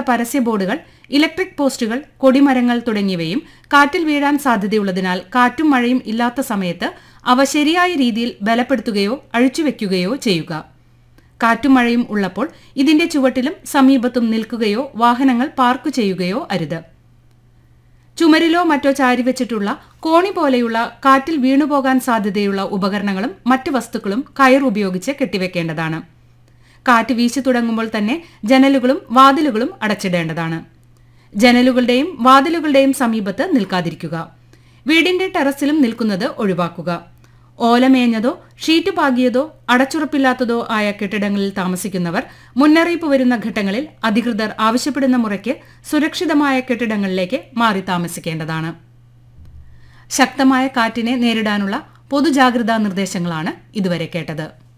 പരസ്യ ബോർഡുകൾ ഇലക്ട്രിക് പോസ്റ്റുകൾ കൊടിമരങ്ങൾ തുടങ്ങിയവയും കാറ്റിൽ വീഴാൻ സാധ്യതയുള്ളതിനാൽ കാറ്റും മഴയും ഇല്ലാത്ത സമയത്ത് അവ ശരിയായ രീതിയിൽ ബലപ്പെടുത്തുകയോ അഴിച്ചുവെക്കുകയോ ചെയ്യുക കാറ്റും മഴയും ഉള്ളപ്പോൾ ഇതിന്റെ ചുവട്ടിലും സമീപത്തും നിൽക്കുകയോ വാഹനങ്ങൾ പാർക്ക് ചെയ്യുകയോ അരുത് ചുമരിലോ മറ്റോ ചാരിവെച്ചിട്ടുള്ള കോണി പോലെയുള്ള കാറ്റിൽ വീണുപോകാൻ സാധ്യതയുള്ള ഉപകരണങ്ങളും മറ്റു വസ്തുക്കളും കയർ ഉപയോഗിച്ച് കെട്ടിവെക്കേണ്ടതാണ് കാറ്റ് വീശി തുടങ്ങുമ്പോൾ തന്നെ ജനലുകളും വാതിലുകളും അടച്ചിടേണ്ടതാണ് ജനലുകളുടെയും വാതിലുകളുടെയും സമീപത്ത് നിൽക്കാതിരിക്കുക വീടിന്റെ ടെറസിലും നിൽക്കുന്നത് ഒഴിവാക്കുക ഓലമേഞ്ഞതോ ഷീറ്റ് പാകിയതോ അടച്ചുറപ്പില്ലാത്തതോ ആയ കെട്ടിടങ്ങളിൽ താമസിക്കുന്നവർ മുന്നറിയിപ്പ് വരുന്ന ഘട്ടങ്ങളിൽ അധികൃതർ ആവശ്യപ്പെടുന്ന മുറയ്ക്ക് സുരക്ഷിതമായ കെട്ടിടങ്ങളിലേക്ക് മാറി താമസിക്കേണ്ടതാണ് ശക്തമായ കാറ്റിനെ നേരിടാനുള്ള പൊതുജാഗ്രതാ നിർദ്ദേശങ്ങളാണ് ഇതുവരെ കേട്ടത്